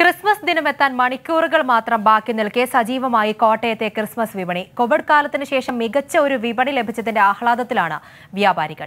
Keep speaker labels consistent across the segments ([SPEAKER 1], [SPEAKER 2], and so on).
[SPEAKER 1] Christmas ദിനമെത്താൻ മണിക്കൂറുകൾ മാത്രം ബാക്കി നിൽക്കെ സജീവമായി കോട്ടയത്തെ ക്രിസ്മസ് വിപണി കോവിഡ് കാലത്തിന് ശേഷം മികച്ച ഒരു വിപണി ലഭിച്ചതിന്റെ ആഹ്ലാദത്തിലാണ് വ്യാപാരികൾ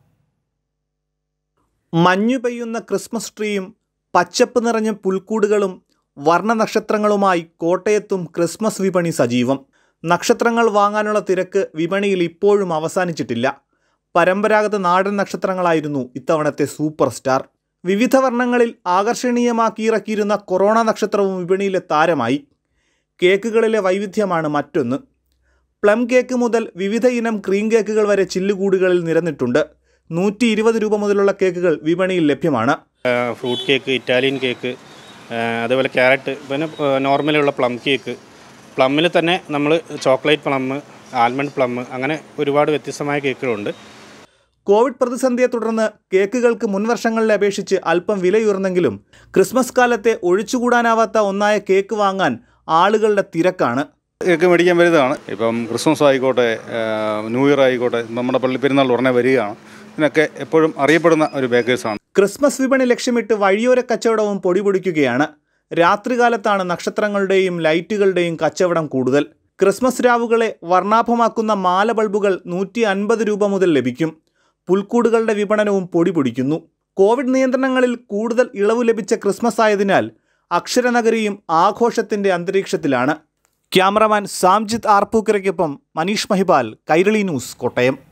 [SPEAKER 2] മഞ്ഞു പെയ്യുന്ന ക്രിസ്മസ് ട്രീയും പച്ചപ്പ് നിറഞ്ഞ പുൽക്കൂടുകളും വർണ്ണനക്ഷത്രങ്ങളുമായി കോട്ടയത്തും ക്രിസ്മസ് വിപണി സജീവം നക്ഷത്രങ്ങൾ വാങ്ങാനുള്ള തിരക്ക് വിപണിയിൽ ഇപ്പോഴും അവസാനിച്ചിട്ടില്ല പരമ്പരാഗത നാടൻ നക്ഷത്രങ്ങളായിരുന്നു ഇത്തവണത്തെ സൂപ്പർ സ്റ്റാർ വിവിധ വർണ്ണങ്ങളിൽ ആകർഷണീയമാക്കി ഇറക്കിയിരുന്ന കൊറോണ നക്ഷത്രവും വിപണിയിലെ താരമായി കേക്കുകളിലെ വൈവിധ്യമാണ് മറ്റൊന്ന് പ്ലം കേക്ക് മുതൽ വിവിധ ഇനം ക്രീം കേക്കുകൾ വരെ ചില്ലുകൂടുകളിൽ നിരന്നിട്ടുണ്ട് നൂറ്റി ഇരുപത് രൂപ മുതലുള്ള കേക്കുകൾ വിപണിയിൽ ലഭ്യമാണ്
[SPEAKER 3] ഫ്രൂട്ട് കേക്ക് ഇറ്റാലിയൻ കേക്ക് ആ, അതേപോലെ ക്യാരറ്റ് പിന്നെ നോർമലുള്ള പ്ലം കേക്ക് പ്ലമ്മിൽ തന്നെ നമ്മൾ ചോക്ലേറ്റ് പ്ലം ആൽമണ്ട് പ്ലം അങ്ങനെ ഒരുപാട് വ്യത്യസ്തമായ കേക്കുകളുണ്ട്
[SPEAKER 2] കോവിഡ് പ്രതിസന്ധിയെ തുടർന്ന് കേക്കുകൾക്ക് മുൻവർഷങ്ങളിലെ അപേക്ഷിച്ച് അല്പം വിലയുയർന്നെങ്കിലും ക്രിസ്മസ് കാലത്തെ ഒഴിച്ചുകൂടാനാവാത്ത ഒന്നായ കേക്ക് വാങ്ങാൻ ആളുകളുടെ തിരക്കാണ്
[SPEAKER 4] കേക്ക് മേടിക്കാൻ വരുന്നതാണ് ഇപ്പം ക്രിസ്മസ് ആയിക്കോട്ടെ ആ, ന്യൂ ഇയർ ആയിക്കോട്ടെ നമ്മുടെ പള്ളിപ്പെരുന്നാൾ ഉടനെ വരികയാണ് ഇതിനൊക്കെ എപ്പോഴും അറിയപ്പെടുന്ന ഒരു ബേക്കേഴ്സാണ്
[SPEAKER 2] ക്രിസ്മസ് വിപണി ലക്ഷ്യമിട്ട് വഴിയോര കച്ചവടവും പൊടിപൊടിക്കുകയാണ് രാത്രികാലത്താണ് നക്ഷത്രങ്ങളുടെയും ലൈറ്റുകളുടെയും കച്ചവടം കൂടുതൽ ക്രിസ്മസ് രാവുകളെ വർണ്ണാഭമാക്കുന്ന മാല ബൾബുകൾ നൂറ്റി അൻപത് രൂപ മുതൽ ലഭിക്കും പുൽക്കൂടുകളുടെ വിപണനവും പൊടിപൊടിക്കുന്നു കോവിഡ് നിയന്ത്രണങ്ങളിൽ കൂടുതൽ ഇളവ് ലഭിച്ച ക്രിസ്മസ് ആയതിനാൽ അക്ഷരനഗരിയും ആഘോഷത്തിന്റെ അന്തരീക്ഷത്തിലാണ് ക്യാമറമാൻ സാംജിത് ആർപ്പൂക്കരയ്ക്കൊപ്പം മനീഷ് മഹിപാൽ കൈരളി ന്യൂസ് കോട്ടയം